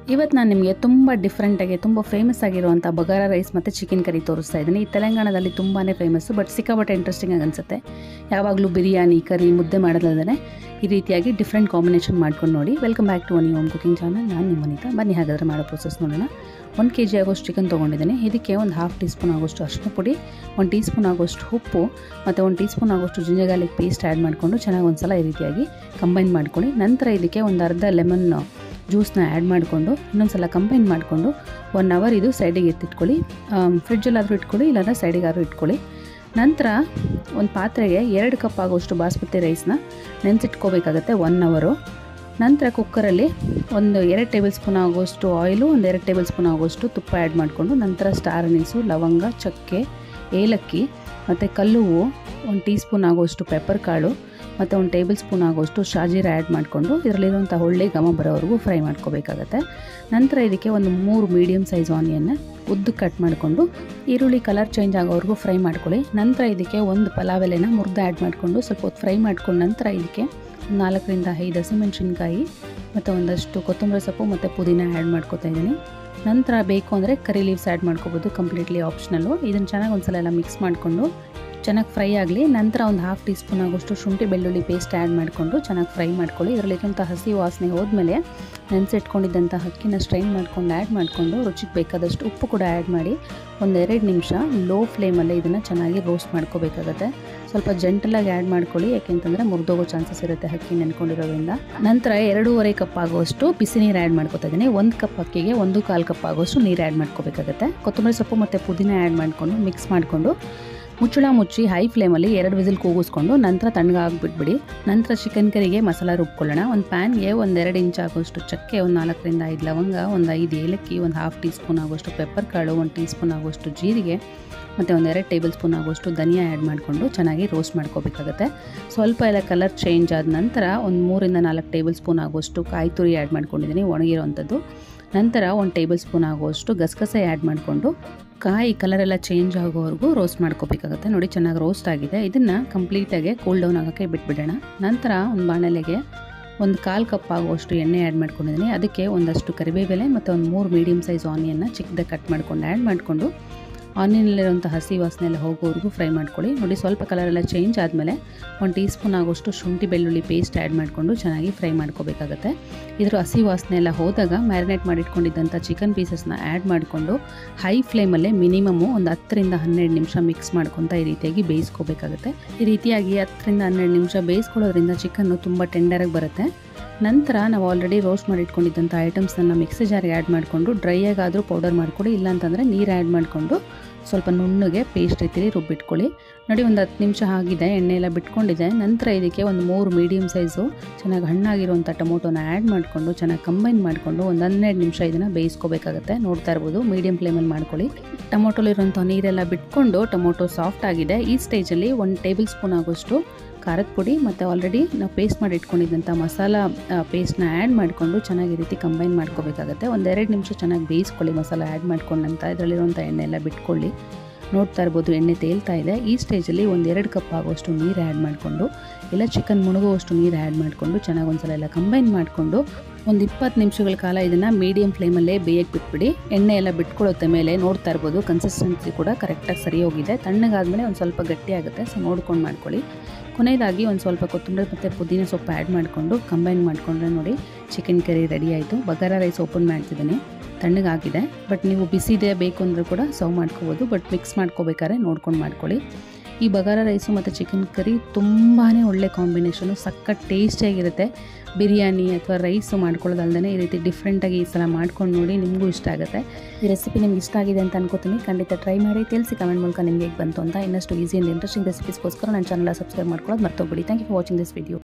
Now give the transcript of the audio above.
ಇವತ್ತು ನಾನು ನಿಮಗೆ ತುಂಬ ಡಿಫ್ರೆಂಟಾಗಿ ತುಂಬ ಫೇಮಸ್ ಆಗಿರುವಂಥ ಬಗಾರ ರೈಸ್ ಮತ್ತು ಚಿಕನ್ ಕರಿ ತೋರಿಸ್ತಾ ಇದ್ದೀನಿ ಈ ತೆಲಂಗಾಣದಲ್ಲಿ ತುಂಬಾ ಫೇಮಸ್ಸು ಬಟ್ ಸಿಕ್ಕಾಪಟ್ಟೆ ಇಂಟ್ರೆಸ್ಟಿಂಗ್ ಆಗಿ ಅನಿಸುತ್ತೆ ಯಾವಾಗಲೂ ಬಿರಿಯಾನಿ ಕರಿ ಮುದ್ದೆ ಮಾಡೋದಲ್ಲದೆ ಈ ರೀತಿಯಾಗಿ ಡಿಫ್ರೆಂಟ್ ಕಾಂಬಿನೇಷನ್ ಮಾಡ್ಕೊಂಡು ನೋಡಿ welcome back to one own cooking channel ನಾನು ನಿಮ್ಮ ವನಿತಾ ಬನ್ನಿ ಹಾಗಾದರೆ ಮಾಡೋ ಪ್ರೊಸೆಸ್ ನೋಡೋಣ ಒಂದು ಕೆ ಜಿ ಆಗೋಷ್ಟು ಚಿಕನ್ ತೊಗೊಂಡಿದ್ದೀನಿ ಇದಕ್ಕೆ ಒಂದು ಹಾಫ್ ಟೀ ಸ್ಪೂನ್ ಆಗೋಷ್ಟು ಅರಿಶಿನ ಪುಡಿ ಒಂದು ಟೀ ಸ್ಪೂನ್ ಆಗೋಷ್ಟು ಉಪ್ಪು ಮತ್ತು ಒಂದು ಟೀ ಸ್ಪೂನ್ ಆಗೋಷ್ಟು ಜಿಂಜರ್ ಗಾರ್ಲಿಕ್ ಪೇಸ್ಟ್ ಆ್ಯಡ್ ಮಾಡಿಕೊಂಡು ಚೆನ್ನಾಗಿ ಒಂದು ಸಲ ಈ ರೀತಿಯಾಗಿ ಕಂಬೈನ್ ಮಾಡ್ಕೊಳ್ಳಿ ನಂತರ ಇದಕ್ಕೆ ಒಂದು ಅರ್ಧ ಲೆಮನ್ ಜ್ಯೂಸ್ನ ಆ್ಯಡ್ ಮಾಡಿಕೊಂಡು ಇನ್ನೊಂದು ಸಲ ಕಂಬೈನ್ ಮಾಡಿಕೊಂಡು ಒನ್ ಅವರ್ ಇದು ಸೈಡಿಗೆ ಎತ್ತಿಟ್ಕೊಳ್ಳಿ ಫ್ರಿಡ್ಜಲ್ಲಾದರೂ ಇಟ್ಕೊಳ್ಳಿ ಇಲ್ಲಾಂದ್ರೆ ಸೈಡಿಗಾದರೂ ಇಟ್ಕೊಳ್ಳಿ ನಂತರ ಒಂದು ಪಾತ್ರೆಗೆ ಎರಡು ಕಪ್ ಆಗೋಷ್ಟು ಬಾಸ್ಮತಿ ರೈಸ್ನ ನೆನೆಸಿಟ್ಕೋಬೇಕಾಗತ್ತೆ ಒನ್ ಅವರು ನಂತರ ಕುಕ್ಕರಲ್ಲಿ ಒಂದು ಎರಡು ಟೇಬಲ್ ಸ್ಪೂನ್ ಆಗೋಷ್ಟು ಆಯಿಲು ಒಂದು ಎರಡು ಟೇಬಲ್ ಸ್ಪೂನ್ ಆಗೋಷ್ಟು ತುಪ್ಪ ಆ್ಯಡ್ ಮಾಡಿಕೊಂಡು ನಂತರ ಸ್ಟಾರ್ ಅನೀಸು ಲವಂಗ ಚಕ್ಕೆ ಏಲಕ್ಕಿ ಮತ್ತು ಕಲ್ಲು ಹೂವು ಒಂದು ಟೀ ಸ್ಪೂನ್ ಆಗೋಷ್ಟು ಪೆಪ್ಪರ್ ಕಾಳು ಮತ್ತು ಒಂದು ಟೇಬಲ್ ಸ್ಪೂನ್ ಆಗೋಷ್ಟು ಶಾಜೀರ ಆ್ಯಡ್ ಮಾಡಿಕೊಂಡು ಇದರಲ್ಲಿರುವಂಥ ಒಳ್ಳೆ ಘಮ ಬರೋವರೆಗೂ ಫ್ರೈ ಮಾಡ್ಕೋಬೇಕಾಗತ್ತೆ ನಂತರ ಇದಕ್ಕೆ ಒಂದು ಮೂರು ಮೀಡಿಯಮ್ ಸೈಜ್ ಆನಿಯನ್ನ ಉದ್ದು ಕಟ್ ಮಾಡಿಕೊಂಡು ಈರುಳ್ಳಿ ಕಲರ್ ಚೇಂಜ್ ಆಗೋವರೆಗೂ ಫ್ರೈ ಮಾಡ್ಕೊಳ್ಳಿ ನಂತರ ಇದಕ್ಕೆ ಒಂದು ಪಲಾವ್ ಎಲೆನ ಮುರಿದು ಆ್ಯಡ್ ಮಾಡಿಕೊಂಡು ಸ್ವಲ್ಪ ಹೊತ್ತು ಫ್ರೈ ಮಾಡ್ಕೊಂಡು ನಂತರ ಇದಕ್ಕೆ ನಾಲ್ಕರಿಂದ ಐದು ಹಸಿಮೆಣಸಿನ್ಕಾಯಿ ಮತ್ತು ಒಂದಷ್ಟು ಕೊತ್ತಂಬರಿ ಸೊಪ್ಪು ಮತ್ತು ಪುದೀನ ಆ್ಯಡ್ ಮಾಡ್ಕೊತಾ ಇದ್ದೀನಿ ನಂತರ ಬೇಕು ಅಂದರೆ ಕರಿ ಲೀವ್ಸ್ ಆ್ಯಡ್ ಮಾಡ್ಕೋಬೋದು ಕಂಪ್ಲೀಟ್ಲಿ ಆಪ್ಷನಲ್ಲು ಇದನ್ನು ಚೆನ್ನಾಗಿ ಒಂದ್ಸಲ ಎಲ್ಲ ಮಿಕ್ಸ್ ಮಾಡಿಕೊಂಡು ಚೆನ್ನಾಗಿ ಫ್ರೈ ಆಗಲಿ ನಂತರ ಒಂದು ಹಾಫ್ ಟೀ ಸ್ಪೂನ್ ಆಗೋಷ್ಟು ಶುಂಠಿ ಬೆಳ್ಳುಳ್ಳಿ ಪೇಸ್ಟ್ ಆ್ಯಡ್ ಮಾಡಿಕೊಂಡು ಚೆನ್ನಾಗಿ ಫ್ರೈ ಮಾಡ್ಕೊಳ್ಳಿ ಇದರಲ್ಲಿರುವಂಥ ಹಸಿ ವಾಸನೆ ಹೋದ್ಮೇಲೆ ನೆನೆಸಿಟ್ಕೊಂಡಿದ್ದಂಥ ಅಕ್ಕಿನ ಸ್ಟ್ರೈನ್ ಮಾಡ್ಕೊಂಡು ಆ್ಯಡ್ ಮಾಡಿಕೊಂಡು ರುಚಿಗೆ ಬೇಕಾದಷ್ಟು ಉಪ್ಪು ಕೂಡ ಆ್ಯಡ್ ಮಾಡಿ ಒಂದೆರಡು ನಿಮಿಷ ಲೋ ಫ್ಲೇಮಲ್ಲೇ ಇದನ್ನು ಚೆನ್ನಾಗಿ ರೋಸ್ಟ್ ಮಾಡ್ಕೋಬೇಕಾಗತ್ತೆ ಸ್ವಲ್ಪ ಜೆಂಟಲಾಗಿ ಆ್ಯಡ್ ಮಾಡ್ಕೊಳ್ಳಿ ಯಾಕೆಂತಂದರೆ ಮುರಿದೋಗೋ ಚಾನ್ಸಸ್ ಇರುತ್ತೆ ಅಕ್ಕಿ ನೆನ್ಕೊಂಡಿರೋದ್ರಿಂದ ನಂತರ ಎರಡೂವರೆ ಕಪ್ ಆಗುವಷ್ಟು ಬಿಸಿ ನೀರು ಆ್ಯಡ್ ಮಾಡ್ಕೊತಾ ಇದ್ದೀನಿ ಒಂದು ಕಪ್ ಅಕ್ಕಿಗೆ ಒಂದು ಕಾಲು ಕಪ್ ಆಗುವಷ್ಟು ನೀರು ಆ್ಯಡ್ ಮಾಡ್ಕೋಬೇಕಾಗತ್ತೆ ಕೊತ್ತಂಬರಿ ಸೊಪ್ಪು ಮತ್ತು ಪುದೀನ ಆ್ಯಡ್ ಮಾಡಿಕೊಂಡು ಮಿಕ್ಸ್ ಮಾಡಿಕೊಂಡು ಮುಚ್ಚಳ ಮುಚ್ಚಿ ಹೈ ಫ್ಲೇಮಲ್ಲಿ ಎರಡು ವಿಸಿಲ್ ಕೂಗಿಸ್ಕೊಂಡು ನಂತರ ತಣ್ಣಗಾಗ್ಬಿಟ್ಬಿಡಿ ನಂತರ ಚಿಕನ್ ಕರಿಗೆ ಮಸಾಲ ರುಬ್ಕೊಳ್ಳೋಣ ಒಂದು ಪ್ಯಾನ್ಗೆ ಒಂದೆರಡು ಇಂಚ್ ಆಗೋಷ್ಟು ಚಕ್ಕೆ ಒಂದು ನಾಲ್ಕರಿಂದ ಐದು ಲವಂಗ ಒಂದು ಐದು ಏಲಕ್ಕಿ ಒಂದು ಹಾಫ್ ಟೀ ಸ್ಪೂನ್ ಆಗೋಷ್ಟು ಪೆಪ್ಪರ್ ಕಾಳು ಒಂದು ಟೀ ಸ್ಪೂನ್ ಆಗೋಷ್ಟು ಜೀರಿಗೆ ಮತ್ತು ಒಂದೆರಡು ಟೇಬಲ್ ಸ್ಪೂನ್ ಆಗೋಷ್ಟು ಧನಿಯಾ ಆ್ಯಡ್ ಮಾಡಿಕೊಂಡು ಚೆನ್ನಾಗಿ ರೋಸ್ಟ್ ಮಾಡ್ಕೋಬೇಕಾಗತ್ತೆ ಸ್ವಲ್ಪ ಎಲ್ಲ ಕಲರ್ ಚೇಂಜ್ ಆದ ನಂತರ ಒಂದು ಮೂರಿಂದ ನಾಲ್ಕು ಟೇಬಲ್ ಸ್ಪೂನ್ ಆಗೋಷ್ಟು ಕಾಯಿ ತುರಿ ಆ್ಯಡ್ ಮಾಡ್ಕೊಂಡಿದ್ದೀನಿ ಒಣಗಿರೋವಂಥದ್ದು ನಂತರ ಒಂದು ಟೇಬಲ್ ಸ್ಪೂನ್ ಆಗುವಷ್ಟು ಗಸಗಸೆ ಆ್ಯಡ್ ಮಾಡಿಕೊಂಡು ಕಾಯಿ ಕಲರೆಲ್ಲ ಚೇಂಜ್ ಆಗೋವರೆಗೂ ರೋಸ್ಟ್ ಮಾಡ್ಕೋಬೇಕಾಗುತ್ತೆ ನೋಡಿ ಚೆನ್ನಾಗಿ ರೋಸ್ಟ್ ಆಗಿದೆ ಇದನ್ನು ಕಂಪ್ಲೀಟಾಗಿ ಕೂಲ್ ಡೌನ್ ಆಗೋಕ್ಕೆ ಬಿಟ್ಬಿಡೋಣ ನಂತರ ಒಂದು ಬಾಣಲೆಗೆ ಒಂದು ಕಾಲು ಕಪ್ ಆಗುವಷ್ಟು ಎಣ್ಣೆ ಆ್ಯಡ್ ಮಾಡ್ಕೊಂಡಿದ್ದೀನಿ ಅದಕ್ಕೆ ಒಂದಷ್ಟು ಕರಿಬೇವೆಲೆ ಮತ್ತು ಒಂದು ಮೂರು ಮೀಡಿಯಮ್ ಸೈಜ್ ಆನಿಯನ್ನ ಚಿಕ್ಕದಾಗಿ ಕಟ್ ಮಾಡ್ಕೊಂಡು ಆ್ಯಡ್ ಮಾಡಿಕೊಂಡು ಆನಿಯನಲ್ಲಿರುವಂಥ ಹಸಿ ವಾಸನೆ ಎಲ್ಲ ಹೋಗೋವರೆಗೂ ಫ್ರೈ ಮಾಡ್ಕೊಳ್ಳಿ ನೋಡಿ ಸ್ವಲ್ಪ ಕಲರೆಲ್ಲ ಚೇಂಜ್ ಆದಮೇಲೆ ಒಂದು ಟೀ ಸ್ಪೂನ್ ಆಗೋಷ್ಟು ಶುಂಠಿ ಬೆಳ್ಳುಳ್ಳಿ ಪೇಸ್ಟ್ ಆ್ಯಡ್ ಮಾಡಿಕೊಂಡು ಚೆನ್ನಾಗಿ ಫ್ರೈ ಮಾಡ್ಕೋಬೇಕಾಗತ್ತೆ ಇದ್ರ ಹಸಿ ವಾಸನೆ ಎಲ್ಲ ಹೋದಾಗ ಮ್ಯಾರಿನೇಟ್ ಮಾಡಿಟ್ಕೊಂಡಿದ್ದಂಥ ಚಿಕನ್ ಪೀಸಸ್ನ ಆ್ಯಡ್ ಮಾಡಿಕೊಂಡು ಹೈ ಫ್ಲೇಮಲ್ಲೇ ಮಿನಿಮಮ್ಮು ಒಂದು ಹತ್ತರಿಂದ ಹನ್ನೆರಡು ನಿಮಿಷ ಮಿಕ್ಸ್ ಮಾಡ್ಕೊತ ಈ ರೀತಿಯಾಗಿ ಬೇಯಿಸ್ಕೋಬೇಕಾಗುತ್ತೆ ಈ ರೀತಿಯಾಗಿ ಹತ್ತರಿಂದ ಹನ್ನೆರಡು ನಿಮಿಷ ಬೇಯಿಸ್ಕೊಳ್ಳೋದ್ರಿಂದ ಚಿಕನ್ನು ತುಂಬ ಟೆಂಡರಾಗಿ ಬರುತ್ತೆ ನಂತರ ನಾವು ಆಲ್ರೆಡಿ ರೋಸ್ಟ್ ಮಾಡಿ ಇಟ್ಕೊಂಡಿದ್ದಂಥ ಐಟಮ್ಸನ್ನು ಮಿಕ್ಸಿ ಜಾರಿಗೆ ಆ್ಯಡ್ ಮಾಡಿಕೊಂಡು ಡ್ರೈ ಆಗಾದರೂ ಪೌಡರ್ ಮಾಡಿಕೊಡಿ ಇಲ್ಲಾಂತಂದರೆ ನೀರು ಆ್ಯಡ್ ಮಾಡಿಕೊಂಡು ಸ್ವಲ್ಪ ನುಣ್ಣಗೆ ಪೇಸ್ಟ್ ರೀತಿಲಿ ರುಬ್ಬಿಟ್ಕೊಳ್ಳಿ ನೋಡಿ ಒಂದು ಹತ್ತು ನಿಮಿಷ ಆಗಿದೆ ಎಣ್ಣೆ ಎಲ್ಲ ಬಿಟ್ಕೊಂಡಿದೆ ನಂತರ ಇದಕ್ಕೆ ಒಂದು ಮೂರು ಮೀಡಿಯಮ್ ಸೈಜು ಚೆನ್ನಾಗಿ ಹಣ್ಣಾಗಿರುವಂಥ ಟೊಮೊಟೊನ ಆ್ಯಡ್ ಮಾಡಿಕೊಂಡು ಚೆನ್ನಾಗಿ ಕಂಬೈನ್ ಮಾಡಿಕೊಂಡು ಒಂದು ಹನ್ನೆರಡು ನಿಮಿಷ ಇದನ್ನು ಬೇಯಿಸ್ಕೋಬೇಕಾಗುತ್ತೆ ನೋಡ್ತಾ ಇರ್ಬೋದು ಮೀಡಿಯಮ್ ಫ್ಲೇಮಲ್ಲಿ ಮಾಡ್ಕೊಳ್ಳಿ ಟೊಮೊಟೊಲಿರುವಂಥ ನೀರೆಲ್ಲ ಬಿಟ್ಕೊಂಡು ಟೊಮೊಟೊ ಸಾಫ್ಟ್ ಆಗಿದೆ ಈ ಸ್ಟೇಜಲ್ಲಿ ಒಂದು ಟೇಬಲ್ ಸ್ಪೂನ್ ಆಗೋಷ್ಟು ಖಾರದ ಪುಡಿ ಮತ್ತು ಆಲ್ರೆಡಿ ನಾವು ಪೇಸ್ಟ್ ಮಾಡಿ ಇಟ್ಕೊಂಡಿದ್ದಂಥ ಮಸಾಲ ಪೇಸ್ಟ್ನ ಆ್ಯಡ್ ಮಾಡಿಕೊಂಡು ಚೆನ್ನಾಗಿ ಈ ರೀತಿ ಕಂಬೈನ್ ಮಾಡ್ಕೋಬೇಕಾಗತ್ತೆ ಒಂದೆರಡು ನಿಮಿಷ ಚೆನ್ನಾಗಿ ಬೇಯಿಸ್ಕೊಳ್ಳಿ ಮಸಾಲ ಆ್ಯಡ್ ಮಾಡ್ಕೊಂಡಂತ ಇದರಲ್ಲಿರುವಂಥ ಎಣ್ಣೆ ಎಲ್ಲ ಬಿಟ್ಕೊಳ್ಳಿ ನೋಡ್ತಾ ಇರ್ಬೋದು ಎಣ್ಣೆ ತೇಲ್ತಾ ಇದೆ ಈ ಸ್ಟೇಜಲ್ಲಿ ಒಂದೆರಡು ಕಪ್ ಆಗುವಷ್ಟು ನೀರು ಆ್ಯಡ್ ಮಾಡಿಕೊಂಡು ಇಲ್ಲ ಚಿಕನ್ ಮುಳುಗುವಷ್ಟು ನೀರು ಆ್ಯಡ್ ಮಾಡಿಕೊಂಡು ಚೆನ್ನಾಗಿ ಒಂದ್ಸಲ ಎಲ್ಲ ಕಂಬೈನ್ ಮಾಡಿಕೊಂಡು ಒಂದು ಇಪ್ಪತ್ತು ನಿಮಿಷಗಳ ಕಾಲ ಇದನ್ನು ಮೀಡಿಯಮ್ ಫ್ಲೇಮಲ್ಲೇ ಬೇಯಕ್ಕೆ ಬಿಟ್ಬಿಡಿ ಎಣ್ಣೆ ಎಲ್ಲ ಬಿಟ್ಕೊಳ್ಳುತ್ತೆ ಮೇಲೆ ನೋಡ್ತಾ ಇರ್ಬೋದು ಕನ್ಸಿಸ್ಟೆನ್ಸಿ ಕೂಡ ಕರೆಕ್ಟಾಗಿ ಸರಿ ಹೋಗಿದೆ ತಣ್ಣಗಾದ್ಮೇಲೆ ಒಂದು ಸ್ವಲ್ಪ ಗಟ್ಟಿ ಆಗುತ್ತೆ ಸೊ ನೋಡ್ಕೊಂಡು ಮಾಡ್ಕೊಳ್ಳಿ ಕೊನೆಯದಾಗಿ ಒಂದು ಸ್ವಲ್ಪ ಕೊತ್ತಂಬರಿ ಮತ್ತು ಪುದೀನ ಸೊಪ್ಪು ಆ್ಯಡ್ ಮಾಡಿಕೊಂಡು ಕಂಬೈನ್ ಮಾಡಿಕೊಂಡ್ರೆ ನೋಡಿ ಚಿಕನ್ ಕರಿ ರೆಡಿ ಆಯಿತು ಬಗಾರ ರೈಸ್ ಓಪನ್ ಮಾಡ್ತಿದ್ದೀನಿ ತಣ್ಣಗಾಗಿದೆ ಬಟ್ ನೀವು ಬಿಸಿದೆ ಬೇಕು ಅಂದರೂ ಕೂಡ ಸರ್ವ್ ಮಾಡ್ಕೋಬೋದು ಬಟ್ ಮಿಕ್ಸ್ ಮಾಡ್ಕೋಬೇಕಾದ್ರೆ ನೋಡ್ಕೊಂಡು ಮಾಡ್ಕೊಳ್ಳಿ ಈ ಬಗಾರ ರೈಸು ಮತ್ತು ಚಿಕನ್ ಕರಿ ತುಂಬಾ ಒಳ್ಳೆ ಕಾಂಬಿನೇಷನು ಸಖತ್ ಟೇಸ್ಟಿಯಾಗಿರುತ್ತೆ ಬಿರಿಯಾನಿ ಅಥವಾ ರೈಸು ಮಾಡ್ಕೊಳ್ಳೋದಲ್ದೇ ಈ ರೀತಿ ಡಿಫ್ರೆಂಟಾಗಿ ಈ ಸಲ ಮಾಡ್ಕೊಂಡು ನೋಡಿ ನಿಮಗೂ ಇಷ್ಟ ಆಗುತ್ತೆ ಈ ರೆಸಿಪಿ ನಿಮ್ಗೆ ಇಷ್ಟ ಆಗಿದೆ ಅಂತ ಅನ್ಕೋತೀನಿ ಖಂಡಿತ ಟ್ರೈ ಮಾಡಿ ತಿಳಿಸಿ ಕಮೆಂಟ್ ಮೂಲಕ ನಿಮಗೆ ಹೇಗೆ ಬಂತು ಅಂತ ಇನ್ನಷ್ಟು ಈಸಿ ಆ್ಯಂಡ್ ಇಂಟ್ರೆಸ್ಟಿಂಗ್ ರೆಸಿಪೀಸ್ಗೋಸ್ಕರ ನನ್ನ ಚಾನಲ್ ಸಬ್ಸ್ಕ್ರೈಬ್ ಮಾಡ್ಕೊಳ್ಳೋದು ಮರ್ತೋಗ್ಬಿಡಿ thank you for watching this video